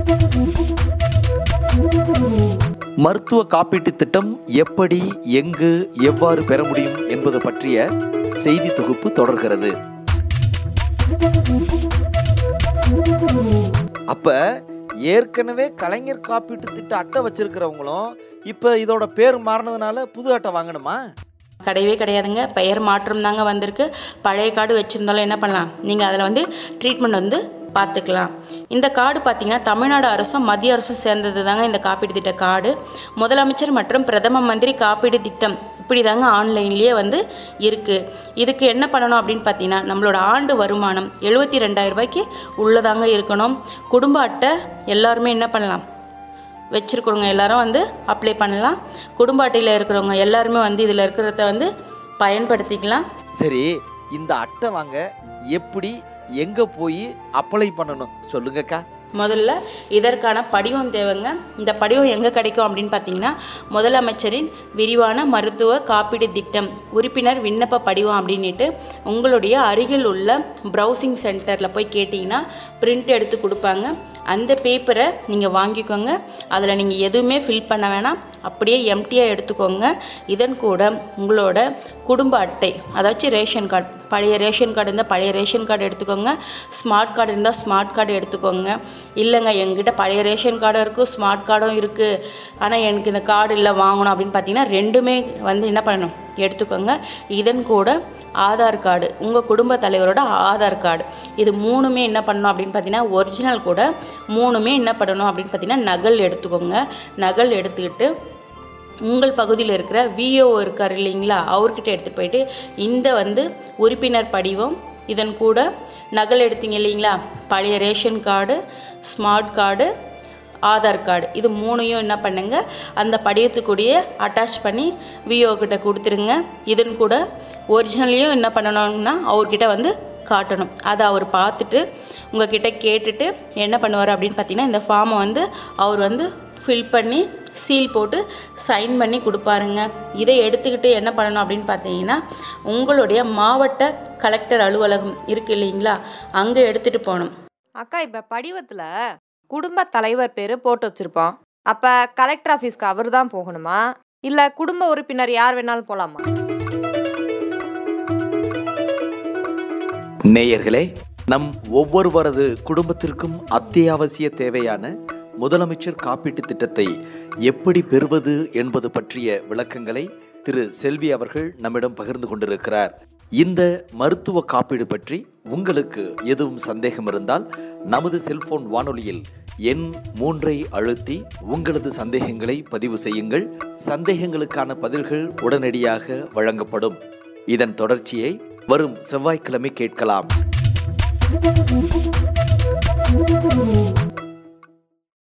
மருத்துவ காப்பீட்டு திட்டம் எப்படி எங்கு எவ்வாறு பெற முடியும் என்பது பற்றிய செய்தி தொகுப்பு தொடர்கிறது அப்ப ஏற்கனவே கலைஞர் காப்பீட்டு திட்ட அட்டை வச்சிருக்கிறவங்களும் இப்ப இதோட பேர் மாறினதுனால புது அட்டை வாங்கணுமா கிடையவே கிடையாதுங்க பெயர் மாற்றம் தாங்க வந்திருக்கு பழைய கார்டு வச்சுருந்தாலும் என்ன பண்ணலாம் நீங்கள் அதில் வந்து ட்ரீட்மெண்ட் வந்து பார்த்துக்கலாம் இந்த கார்டு பார்த்தீங்கன்னா தமிழ்நாடு அரசும் மத்திய அரசும் சேர்ந்தது தாங்க இந்த காப்பீடு திட்ட கார்டு முதலமைச்சர் மற்றும் பிரதம மந்திரி காப்பீடு திட்டம் இப்படி தாங்க ஆன்லைன்லேயே வந்து இருக்குது இதுக்கு என்ன பண்ணணும் அப்படின்னு பார்த்தீங்கன்னா நம்மளோட ஆண்டு வருமானம் எழுபத்தி ரெண்டாயிரம் ரூபாய்க்கு உள்ளதாங்க இருக்கணும் குடும்ப அட்டை எல்லாருமே என்ன பண்ணலாம் வச்சுருக்கிறவங்க எல்லாரும் வந்து அப்ளை பண்ணலாம் குடும்ப அட்டையில் இருக்கிறவங்க எல்லாருமே வந்து இதில் இருக்கிறத வந்து பயன்படுத்திக்கலாம் சரி இந்த அட்டை வாங்க எப்படி எங்க போய் அப்ளை பண்ணணும் சொல்லுங்கக்கா முதல்ல இதற்கான படிவம் தேவைங்க இந்த படிவம் எங்கே கிடைக்கும் அப்படின்னு பார்த்தீங்கன்னா முதலமைச்சரின் விரிவான மருத்துவ காப்பீடு திட்டம் உறுப்பினர் விண்ணப்ப படிவம் அப்படின்ட்டு உங்களுடைய அருகில் உள்ள ப்ரௌசிங் சென்டரில் போய் கேட்டிங்கன்னா பிரிண்ட் எடுத்து கொடுப்பாங்க அந்த பேப்பரை நீங்கள் வாங்கிக்கோங்க அதில் நீங்கள் எதுவுமே ஃபில் பண்ண வேணாம் அப்படியே எம்டியாக எடுத்துக்கோங்க இதன் கூட உங்களோட குடும்ப அட்டை அதாச்சும் ரேஷன் கார்டு பழைய ரேஷன் கார்டு இருந்தால் பழைய ரேஷன் கார்டு எடுத்துக்கோங்க ஸ்மார்ட் கார்டு இருந்தால் ஸ்மார்ட் கார்டு எடுத்துக்கோங்க இல்லைங்க எங்கிட்ட பழைய ரேஷன் கார்டும் இருக்குது ஸ்மார்ட் கார்டும் இருக்குது ஆனால் எனக்கு இந்த கார்டு இல்லை வாங்கணும் அப்படின்னு பார்த்தீங்கன்னா ரெண்டுமே வந்து என்ன பண்ணணும் எடுத்துக்கோங்க இதன் கூட ஆதார் கார்டு உங்கள் குடும்ப தலைவரோட ஆதார் கார்டு இது மூணுமே என்ன பண்ணணும் அப்படின்னு பார்த்தீங்கன்னா ஒரிஜினல் கூட மூணுமே என்ன பண்ணணும் அப்படின்னு பார்த்தீங்கன்னா நகல் எடுத்துக்கோங்க நகல் எடுத்துக்கிட்டு உங்கள் பகுதியில் இருக்கிற விஓ இருக்கார் இல்லைங்களா அவர்கிட்ட எடுத்துகிட்டு போயிட்டு இந்த வந்து உறுப்பினர் படிவம் இதன் கூட நகல் எடுத்தீங்க இல்லைங்களா பழைய ration card smart card Aadhaar card இது மூணையும் என்ன பண்ணுங்க அந்த படிவத்துக்குடிய அட்டாச் பண்ணி விஓ கிட்ட கொடுத்துருங்க இதன் கூட ஒரிஜினலையும் என்ன பண்ணணும்னா அவர்கிட்ட வந்து காட்டணும் அதை அவர் பார்த்துட்டு உங்ககிட்ட கேட்டுட்டு என்ன பண்ணுவார் அப்படின்னு பார்த்தீங்கன்னா இந்த ஃபார்மை வந்து அவர் வந்து ஃபில் பண்ணி சீல் போட்டு சைன் பண்ணி கொடுப்பாருங்க இதை எடுத்துக்கிட்டு என்ன பண்ணணும் அப்படின்னு பார்த்தீங்கன்னா உங்களுடைய மாவட்ட கலெக்டர் அலுவலகம் இருக்கு இல்லைங்களா அங்கே எடுத்துகிட்டு போகணும் அக்கா இப்ப படிவத்துல குடும்ப தலைவர் பேரு போட்டு வச்சிருப்போம் அப்ப கலெக்டர் ஆபீஸ்க்கு அவர் தான் போகணுமா இல்ல குடும்ப உறுப்பினர் யார் வேணாலும் போலாமா நேயர்களே நம் ஒவ்வொருவரது குடும்பத்திற்கும் அத்தியாவசிய தேவையான முதலமைச்சர் காப்பீட்டு திட்டத்தை எப்படி பெறுவது என்பது பற்றிய விளக்கங்களை திரு செல்வி அவர்கள் நம்மிடம் பகிர்ந்து கொண்டிருக்கிறார் இந்த மருத்துவ காப்பீடு பற்றி உங்களுக்கு எதுவும் சந்தேகம் இருந்தால் நமது செல்போன் வானொலியில் எண் மூன்றை அழுத்தி உங்களது சந்தேகங்களை பதிவு செய்யுங்கள் சந்தேகங்களுக்கான பதில்கள் உடனடியாக வழங்கப்படும் இதன் தொடர்ச்சியை வரும் செவ்வாய்க்கிழமை கேட்கலாம்